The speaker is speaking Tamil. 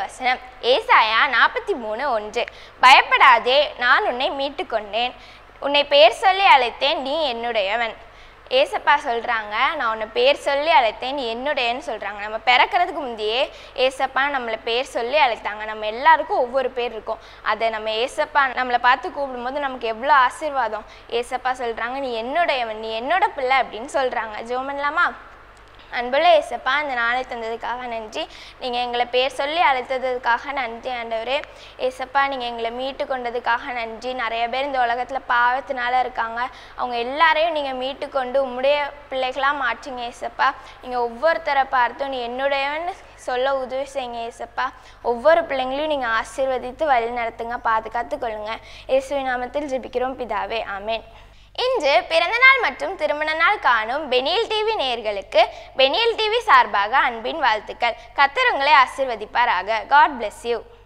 வசனம் ஏசாயா நாற்பத்தி மூணு ஒன்று பயப்படாதே நான் உன்னை மீட்டு கொண்டேன் உன்னை பேர் சொல்லி அழைத்தேன் நீ என்னுடையவன் ஏசப்பா சொல்கிறாங்க நான் உன்னை பேர் சொல்லி அழைத்தேன் நீ என்னுடையன்னு சொல்கிறாங்க நம்ம பிறக்கிறதுக்கு முந்தையே ஏசப்பா நம்மளை பேர் சொல்லி அழைத்தாங்க நம்ம எல்லாருக்கும் ஒவ்வொரு பேர் இருக்கும் அதை நம்ம ஏசப்பா நம்மளை பார்த்து கூப்பிடும்போது நமக்கு எவ்வளோ ஆசீர்வாதம் ஏசப்பா சொல்கிறாங்க நீ என்னுடையவன் நீ என்னோட பிள்ளை அப்படின்னு சொல்கிறாங்க ஜோமன்லாமா அன்புள்ள ஏசப்பா இந்த நாளை தந்ததுக்காக நன்றி நீங்கள் எங்களை பேர் சொல்லி அழைத்ததுக்காக நன்றி ஆண்டவரே ஏசப்பா நீங்கள் எங்களை மீட்டு கொண்டதுக்காக நன்றி நிறைய பேர் இந்த உலகத்தில் பாவத்தினால இருக்காங்க அவங்க எல்லாரையும் நீங்கள் மீட்டு கொண்டு உம்முடைய பிள்ளைகளாக மாற்றிங்க ஏசப்பா நீங்கள் ஒவ்வொருத்தரை பார்த்தும் நீ என்னுடையவன் சொல்ல உதவி செய்யுங்க ஏசப்பா ஒவ்வொரு பிள்ளைங்களையும் நீங்கள் ஆசீர்வதித்து வழி நடத்துங்க பாதுகாத்து கொள்ளுங்க இயேசுவின் நாமத்தில் ஜெபிக்கிறோம் பிதாவே ஆமென் இன்று பிறந்தநாள் மற்றும் திருமண நாள் காணும் பெனியல் டிவி நேயர்களுக்கு பெனியல் டிவி சார்பாக அன்பின் வாழ்த்துக்கள் கத்தர் உங்களை ஆசீர்வதிப்பாராக காட் bless யூ